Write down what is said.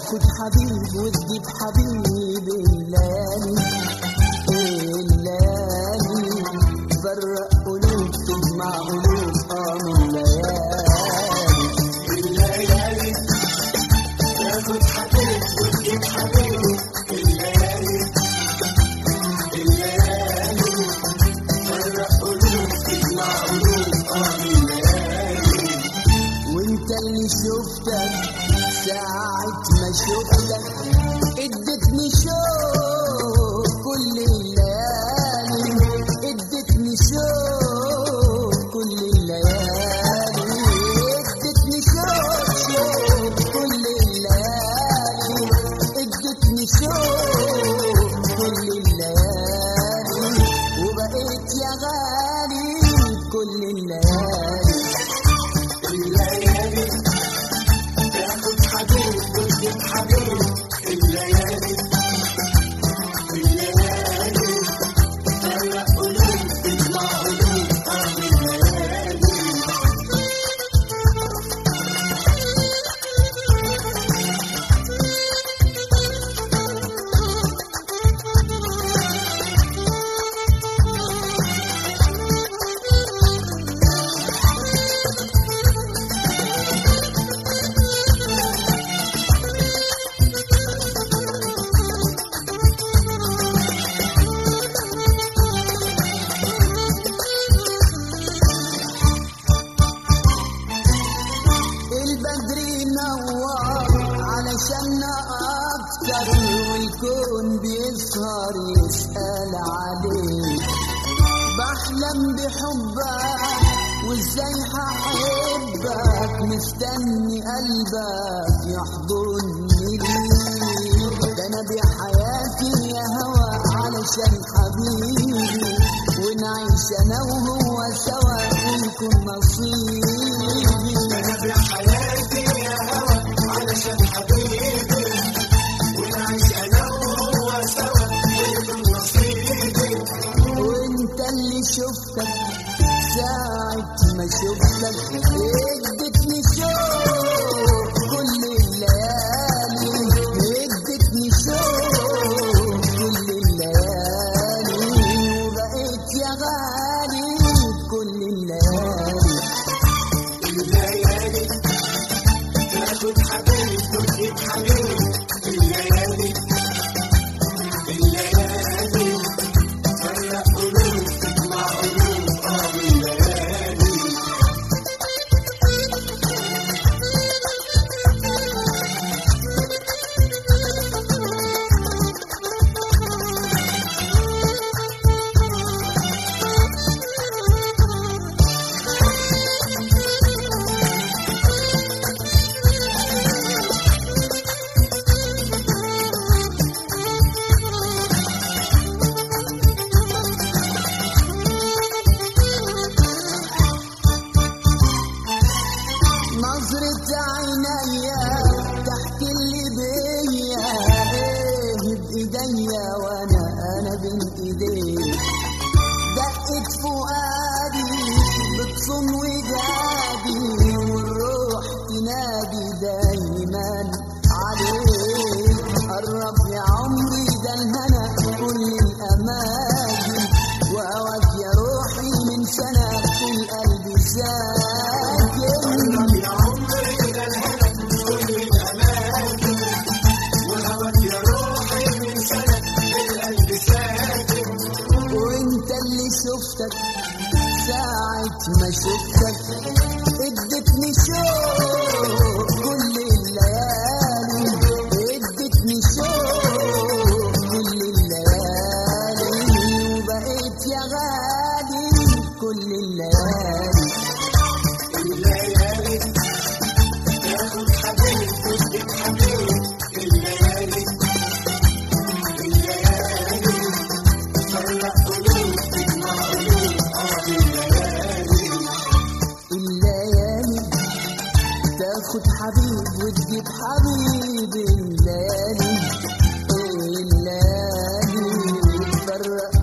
تاخد حبيب وتجيب حبيب الليالي الليالي فرق قلوب تجمع قلوب اه من ليالي وانت اللي شفتك ساعة ما شفتك ادتني شوق كل الليالي ادتني شوق كل الليالي ادتني شوق شوق كل الليالي ادتني شوق كل الليالي وبقيت يا غالي كل الليالي البدر نوار علشان اكتر والكون بيسهر يسأل عليك بحلم بحبك وازاي هحبك مستني قلبك يحضني ليك ده انا بحياتي يا هوا علشان حبيبي ونعيش انا وهو سوا ويكون نصيبي وانت اللي شفتك ساعة ما شفتك ادتني شوق كل الليالي ادتني شوق كل الليالي وبقيت يا غالي كل الليالي نظرة عينيا تحكي اللي بيا ايه بايديا وانا انا بين ايديك دقت فؤادي بتصون ودادي والروح تنادي دايما عليك قرب يا عمري ده الهنا كل الاماكن وهواك يا روحي من سنة في القلب ساكن وانت اللي شفتك ساعة ما شفتك ادتني شوق كل الليالي ادتني شوق كل الليالي وبقيت يا غالي كل الليالي الليالي تاخد حبيب وتجيب حبيب الليالي الليالي تفرق